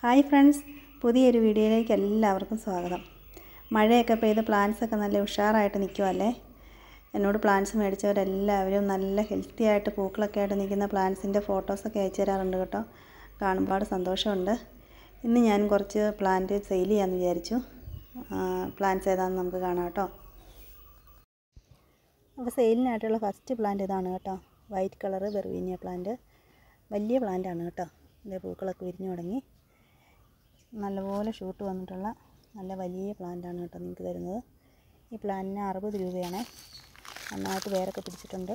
hi friends പുതിയൊരു വീഡിയോയിലേക്ക് എല്ലാവർക്കും സ്വാഗതം മഴയൊക്കെ പെയ്ത് പ്ലാന്റ്സൊക്കെ നല്ല ഉഷാറായിട്ട് നിൽക്കുമല്ലേ എന്നോട് പ്ലാന്റ്സ് മേടിച്ചവരെല്ലാവരും നല്ല ഹെൽത്തി ആയിട്ട് പൂക്കളൊക്കെ ആയിട്ട് നിൽക്കുന്ന പ്ലാന്റ്സിൻ്റെ ഫോട്ടോസൊക്കെ അയച്ചു തരാറുണ്ട് കേട്ടോ കാണുമ്പോൾ സന്തോഷമുണ്ട് ഇന്ന് ഞാൻ കുറച്ച് പ്ലാന്റ് സെയിൽ ചെയ്യാമെന്ന് വിചാരിച്ചു പ്ലാന്റ്സ് ഏതാണെന്ന് നമുക്ക് കാണാം കേട്ടോ അപ്പോൾ സെയിലിനായിട്ടുള്ള ഫസ്റ്റ് പ്ലാന്റ് ഇതാണ് കേട്ടോ വൈറ്റ് കളറ് ബെർവീനിയ പ്ലാന്റ് വലിയ പ്ലാന്റാണ് കേട്ടോ ഇതിൻ്റെ പൂക്കളൊക്കെ വിരിഞ്ഞു തുടങ്ങി നല്ലപോലെ ഷൂട്ട് വന്നിട്ടുള്ള നല്ല വലിയ പ്ലാന്റാണ് കേട്ടോ നിങ്ങൾക്ക് തരുന്നത് ഈ പ്ലാന്റിന് അറുപത് രൂപയാണ് നന്നായിട്ട് വേരൊക്കെ പിടിച്ചിട്ടുണ്ട്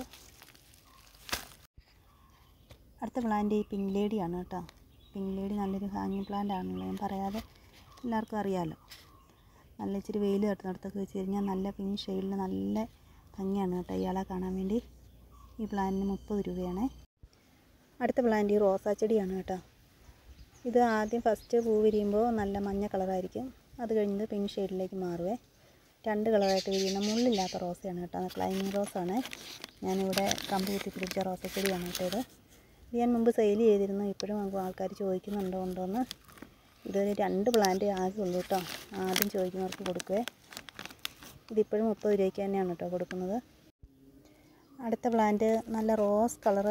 അടുത്ത പ്ലാന്റ് ഈ പിങ്ക് ലേഡിയാണ് കേട്ടോ പിങ്ക് ലേഡി നല്ലൊരു ഹാങ്ങിങ് പ്ലാന്റ് ആണല്ലോ ഞാൻ പറയാതെ എല്ലാവർക്കും അറിയാമല്ലോ നല്ല ഇച്ചിരി വെയിൽ തട്ടുന്നിടത്തൊക്കെ വെച്ച് കഴിഞ്ഞാൽ നല്ല പിങ്ക് ഷെയ്ഡിൽ നല്ല ഭംഗിയാണ് കേട്ടോ ഇയാളെ കാണാൻ വേണ്ടി ഈ പ്ലാന്റിന് മുപ്പത് രൂപയാണ് അടുത്ത പ്ലാന്റ് ഈ റോസാ ചെടിയാണ് കേട്ടോ ഇത് ആദ്യം ഫസ്റ്റ് പൂ വിരിയുമ്പോൾ നല്ല മഞ്ഞ കളറായിരിക്കും അത് കഴിഞ്ഞത് പിങ്ക് ഷെയ്ഡിലേക്ക് മാറുവേ രണ്ട് കളറായിട്ട് വിരിയുന്ന മുള്ളില്ലാത്ത റോസയാണ് കേട്ടോ അത് ക്ലൈമിങ് റോസാണ് ഞാനിവിടെ കമ്പ് കുത്തി പിടിച്ച റോസച്ചെടിയാണ് കേട്ടോ ഇത് ഇത് ഞാൻ മുമ്പ് സെയിൽ ചെയ്തിരുന്നു ഇപ്പോഴും ആൾക്കാർ ചോദിക്കുന്നുണ്ടോ ഉണ്ടോയെന്ന് ഇതൊരു രണ്ട് പ്ലാന്റ് ആകെ ഉള്ളൂ കേട്ടോ ആദ്യം ചോദിക്കുന്നവർക്ക് കൊടുക്കുവേ ഇതിപ്പോഴും മുപ്പത് രൂപയ്ക്ക് തന്നെയാണ് കേട്ടോ കൊടുക്കുന്നത് അടുത്ത പ്ലാന്റ് നല്ല റോസ് കളറ്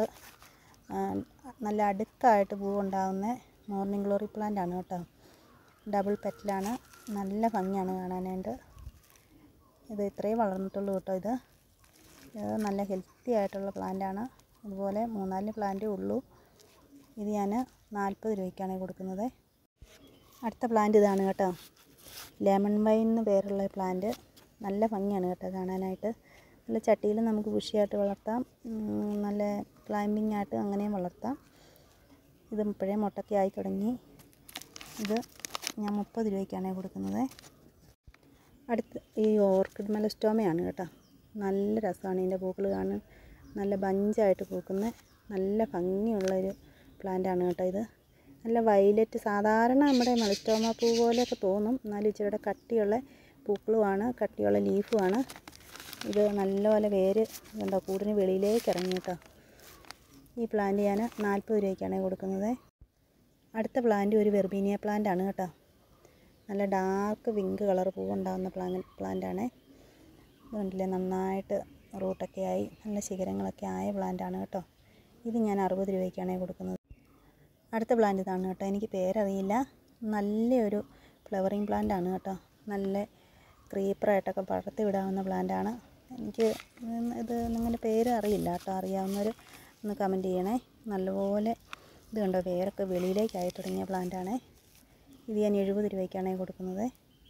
നല്ല അടുക്കായിട്ട് പൂവുണ്ടാകുന്ന മോർണിംഗ് ഗ്ലോറി പ്ലാന്റ് ആണ് കേട്ടോ ഡബിൾ പെറ്റലാണ് നല്ല ഭംഗിയാണ് കാണാനായിട്ട് ഇത് ഇത്രയും വളർന്നിട്ടുള്ളൂ കേട്ടോ ഇത് ഇത് നല്ല ഹെൽത്തി ആയിട്ടുള്ള പ്ലാന്റാണ് അതുപോലെ മൂന്നാല് പ്ലാന്റേ ഉള്ളൂ ഇത് ഞാൻ നാൽപ്പത് രൂപയ്ക്കാണ് കൊടുക്കുന്നത് അടുത്ത പ്ലാന്റ് ഇതാണ് കേട്ടോ ലെമൺ വൈൻ എന്ന് പേരുള്ള പ്ലാന്റ് നല്ല ഭംഗിയാണ് കേട്ടോ കാണാനായിട്ട് നല്ല ചട്ടിയിൽ നമുക്ക് ബുഷിയായിട്ട് വളർത്താം നല്ല ക്ലൈമ്പിംഗ് ആയിട്ട് അങ്ങനെയും വളർത്താം ഇത് ഇപ്പോഴേ മുട്ടയ്ക്ക് ആയി തുടങ്ങി ഇത് ഞാൻ മുപ്പത് രൂപയ്ക്കാണ് കൊടുക്കുന്നത് അടുത്ത് ഈ ഓർക്കിഡ് മെലസ്റ്റോമയാണ് കേട്ടോ നല്ല രസമാണ് ഇതിൻ്റെ പൂക്കൾ കാണാൻ നല്ല ബഞ്ചായിട്ട് പൂക്കുന്ന നല്ല ഭംഗിയുള്ളൊരു പ്ലാന്റാണ് കേട്ടോ ഇത് നല്ല വയലറ്റ് സാധാരണ നമ്മുടെ മെലസ്റ്റോമ പൂ പോലെയൊക്കെ തോന്നും എന്നാലും ഇച്ചിരിയുടെ കട്ടിയുള്ള പൂക്കളുമാണ് കട്ടിയുള്ള ലീഫുമാണ് ഇത് നല്ലപോലെ വേര് കണ്ടോ കൂടിന് വെളിയിലേക്ക് ഇറങ്ങി കേട്ടോ ഈ പ്ലാന്റ് ഞാൻ നാൽപ്പത് രൂപയ്ക്കാണ് കൊടുക്കുന്നത് അടുത്ത പ്ലാന്റ് ഒരു വെർബീനിയ പ്ലാന്റ് ആണ് കേട്ടോ നല്ല ഡാർക്ക് പിങ്ക് കളർ പൂവുണ്ടാകുന്ന പ്ലാൻ പ്ലാന്റാണ് കണ്ടില്ലേ നന്നായിട്ട് റൂട്ടൊക്കെ ആയി നല്ല ശിഖരങ്ങളൊക്കെ ആയ പ്ലാന്റാണ് കേട്ടോ ഇത് ഞാൻ അറുപത് രൂപയ്ക്കാണ് കൊടുക്കുന്നത് അടുത്ത പ്ലാന്റ് ഇതാണ് കേട്ടോ എനിക്ക് പേരറിയില്ല നല്ലൊരു ഫ്ലവറിങ് പ്ലാന്റാണ് കേട്ടോ നല്ല ക്രീപ്പറായിട്ടൊക്കെ പടർത്തി വിടാവുന്ന പ്ലാന്റാണ് എനിക്ക് ഇത് നിങ്ങളുടെ പേര് അറിയില്ല കേട്ടോ അറിയാവുന്നവർ ഒന്ന് കമൻറ്റ് ചെയ്യണേ നല്ലപോലെ ഇത് കണ്ടോ വേരൊക്കെ വെളിയിലേക്കായി തുടങ്ങിയ പ്ലാന്റാണ് ഇത് ഞാൻ എഴുപത് രൂപയ്ക്കാണ് കൊടുക്കുന്നത്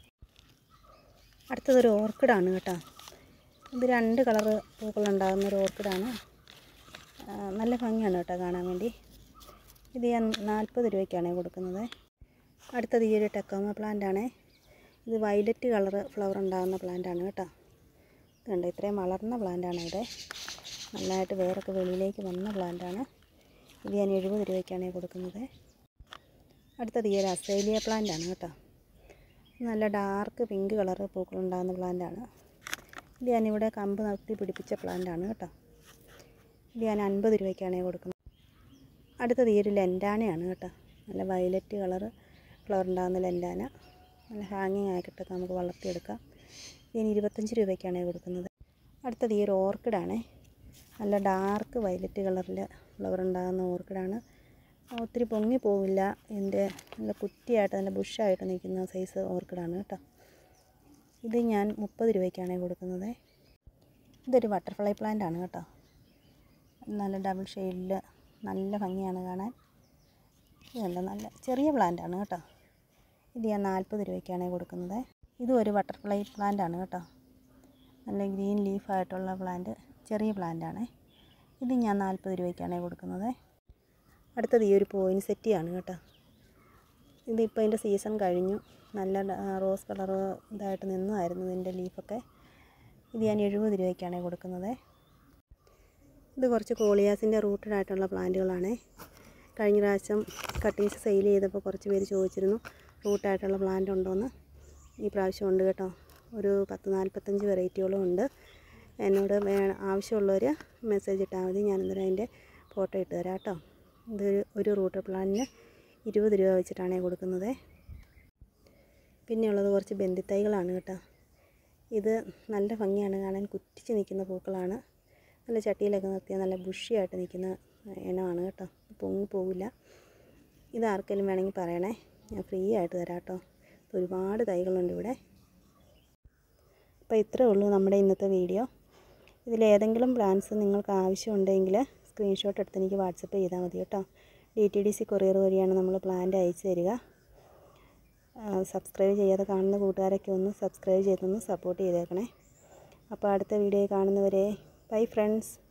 അടുത്തതൊരു ഓർക്കിഡാണ് കേട്ടോ ഇത് രണ്ട് കളറ് പൂക്കളുണ്ടാകുന്ന ഒരു ഓർക്കിഡാണ് നല്ല ഭംഗിയാണ് കേട്ടോ കാണാൻ വേണ്ടി ഇത് ഞാൻ നാൽപ്പത് രൂപയ്ക്കാണ് കൊടുക്കുന്നത് അടുത്തത് ഈ ഒരു ടെക്കോമ പ്ലാന്റാണ് ഇത് വയലറ്റ് കളറ് ഫ്ലവർ ഉണ്ടാകുന്ന പ്ലാന്റാണ് കേട്ടോ കണ്ടോ ഇത്രയും വളർന്ന പ്ലാന്റാണ് ഇവിടെ നല്ലതായിട്ട് വേരൊക്കെ വെളിയിലേക്ക് വന്ന പ്ലാന്റാണ് ഇത് ഞാൻ എഴുപത് രൂപയ്ക്കാണ് കൊടുക്കുന്നത് അടുത്തത് ഈ ഒരു അസേലിയ പ്ലാന്റാണ് കേട്ടോ നല്ല ഡാർക്ക് പിങ്ക് കളറ് പൂക്കളുണ്ടാകുന്ന പ്ലാന്റാണ് ഇത് ഞാനിവിടെ കമ്പ് നിർത്തി പിടിപ്പിച്ച പ്ലാന്റാണ് കേട്ടോ ഇത് ഞാൻ അൻപത് രൂപയ്ക്കാണ് കൊടുക്കുന്നത് അടുത്തത് ഈ ഒരു ലെൻഡാനയാണ് കേട്ടോ നല്ല വയലറ്റ് കളറ് ഫ്ലവർ ഉണ്ടാകുന്ന ലെൻഡാന നല്ല ഹാങ്ങിങ് ആയിട്ടൊക്കെ നമുക്ക് വളർത്തിയെടുക്കാം ഇതിന് ഇരുപത്തഞ്ച് രൂപയ്ക്കാണ് കൊടുക്കുന്നത് അടുത്തത് ഈ ഒരു ഓർക്കിഡാണ് നല്ല ഡാർക്ക് വയലറ്റ് കളറിൽ ഫ്ലവർ ഉണ്ടാകുന്ന ഓർക്കിഡാണ് ഒത്തിരി പൊങ്ങി പോവില്ല ഇതിൻ്റെ നല്ല കുറ്റിയായിട്ട് നല്ല ബുഷായിട്ട് നിൽക്കുന്ന സൈസ് ഓർക്കിഡാണ് കേട്ടോ ഇത് ഞാൻ മുപ്പത് രൂപയ്ക്കാണ് കൊടുക്കുന്നത് ഇതൊരു ബട്ടർഫ്ലൈ പ്ലാന്റ് ആണ് കേട്ടോ നല്ല ഡബിൾ ഷെയ്ഡിൽ നല്ല ഭംഗിയാണ് കാണാൻ ഇതുണ്ട് നല്ല ചെറിയ പ്ലാന്റ് ആണ് കേട്ടോ ഇത് ഞാൻ നാൽപ്പത് രൂപയ്ക്കാണ് കൊടുക്കുന്നത് ഇതും ഒരു ബട്ടർഫ്ലൈ പ്ലാന്റ് ആണ് കേട്ടോ നല്ല ഗ്രീൻ ലീഫായിട്ടുള്ള പ്ലാന്റ് ചെറിയ പ്ലാന്റാണ് ഇത് ഞാൻ നാൽപ്പത് രൂപയ്ക്കാണ് കൊടുക്കുന്നത് അടുത്തത് ഈ ഒരു പോയിൻ സെറ്റിയാണ് കേട്ടോ ഇതിപ്പോൾ ഇതിൻ്റെ സീസൺ കഴിഞ്ഞു നല്ല റോസ് കളർ ഇതായിട്ട് നിന്നായിരുന്നു ഇതിൻ്റെ ലീഫൊക്കെ ഇത് ഞാൻ എഴുപത് രൂപയ്ക്കാണ് കൊടുക്കുന്നത് ഇത് കുറച്ച് കോളിയാസിൻ്റെ റൂട്ടഡ് ആയിട്ടുള്ള പ്ലാന്റുകളാണ് കഴിഞ്ഞ പ്രാവശ്യം കട്ടിങ്സ് സെയിൽ ചെയ്തപ്പോൾ കുറച്ച് പേര് ചോദിച്ചിരുന്നു റൂട്ടായിട്ടുള്ള പ്ലാന്റ് ഉണ്ടോയെന്ന് ഈ പ്രാവശ്യം ഉണ്ട് കേട്ടോ ഒരു പത്ത് നാൽപ്പത്തഞ്ച് വെറൈറ്റികളും ഉണ്ട് എന്നോട് വേ ആവശ്യമുള്ളവർ മെസ്സേജ് ഇട്ടാൽ മതി ഞാൻ അന്നേരം അതിൻ്റെ ഫോട്ടോ ഇട്ട് തരാം കേട്ടോ ഇതൊരു ഒരു റൂട്ട് പ്ലാന്റിന് ഇരുപത് രൂപ വെച്ചിട്ടാണ് കൊടുക്കുന്നത് പിന്നെയുള്ളത് കുറച്ച് ബന്ധിത്തൈകളാണ് കേട്ടോ ഇത് നല്ല ഭംഗിയാണ് കാണാൻ കുറ്റിച്ച് നിൽക്കുന്ന പൂക്കളാണ് നല്ല ചട്ടിയിലൊക്കെ നിർത്തിയാൽ നല്ല ബുഷിയായിട്ട് നിൽക്കുന്ന ഇനമാണ് കേട്ടോ പൊങ്ങി പോവില്ല ഇത് ആർക്കെങ്കിലും വേണമെങ്കിൽ പറയണേ ഞാൻ ഫ്രീ ആയിട്ട് തരാം കേട്ടോ ഒരുപാട് തൈകളുണ്ട് ഇവിടെ അപ്പോൾ ഇത്രേ ഉള്ളൂ നമ്മുടെ ഇന്നത്തെ വീഡിയോ ഇതിലേതെങ്കിലും പ്ലാൻസ് നിങ്ങൾക്ക് ആവശ്യമുണ്ടെങ്കിൽ സ്ക്രീൻഷോട്ട് എടുത്ത് എനിക്ക് വാട്സപ്പ് ചെയ്താൽ മതി കേട്ടോ D T D C courier വഴിയാണ് നമ്മൾ പ്ലാന്റ് അയച്ചു തരിക സബ്സ്ക്രൈബ് ചെയ്യാതെ കാണുന്ന കൂട്ടുകാരൊക്കെ ഒന്ന് സബ്സ്ക്രൈബ് ചെയ്തൊന്ന് സപ്പോർട്ട് ചെയ്തേക്കണേ അപ്പോൾ അടുത്ത വീഡിയോ കാണുന്നവരെ ബൈ ഫ്രണ്ട്സ്